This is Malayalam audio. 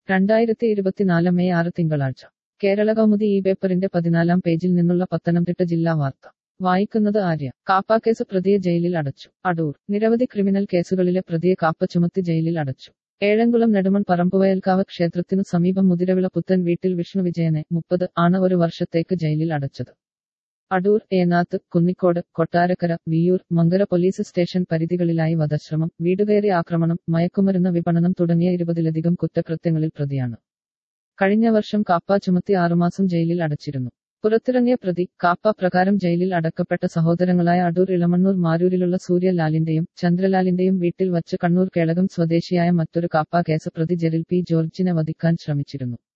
രണ്ടായിരത്തി ഇരുപത്തിനാല് മെയ് ആറ് തിങ്കളാഴ്ച കേരള കൗമുദി ഈ പേപ്പറിന്റെ പതിനാലാം പേജിൽ നിന്നുള്ള പത്തനംതിട്ട ജില്ലാ വാർത്ത വായിക്കുന്നത് ആര്യ കാപ്പ കേസ് പ്രതിയെ ജയിലിൽ അടച്ചു അടൂർ നിരവധി ക്രിമിനൽ കേസുകളിലെ പ്രതിയെ കാപ്പ ചുമത്തി ജയിലിൽ അടച്ചു ഏഴംകുളം നെടുമൺ പറമ്പുവയൽക്കാവ് ക്ഷേത്രത്തിനു സമീപം മുതിരവിള പുത്തൻ വീട്ടിൽ വിഷ്ണു വിജയനെ മുപ്പത് ആണ് ഒരു വർഷത്തേക്ക് ജയിലിൽ അടച്ചത് അടൂർ ഏനാത്ത് കുന്നിക്കോട് കൊട്ടാരക്കര വിയൂർ മങ്കര പോലീസ് സ്റ്റേഷൻ പരിധികളിലായി വധശ്രമം വീടുകയറി ആക്രമണം മയക്കുമരുന്ന് വിപണനം തുടങ്ങിയ ഇരുപതിലധികം കുറ്റകൃത്യങ്ങളിൽ പ്രതിയാണ് കഴിഞ്ഞ വർഷം കാപ്പ ചുമത്തി ആറുമാസം ജയിലിൽ അടച്ചിരുന്നു പുറത്തിറങ്ങിയ പ്രതി കാപ്പ പ്രകാരം ജയിലിൽ അടക്കപ്പെട്ട സഹോദരങ്ങളായ അടൂർ ഇളമണ്ണൂർ മാരൂരിലുള്ള സൂര്യലാലിന്റെയും ചന്ദ്രലാലിന്റെയും വീട്ടിൽ വച്ച് കണ്ണൂർ കേളകം സ്വദേശിയായ മറ്റൊരു കാപ്പ കേസ് പ്രതി ജെറിൽ പി ജോർജിനെ വധിക്കാൻ ശ്രമിച്ചിരുന്നു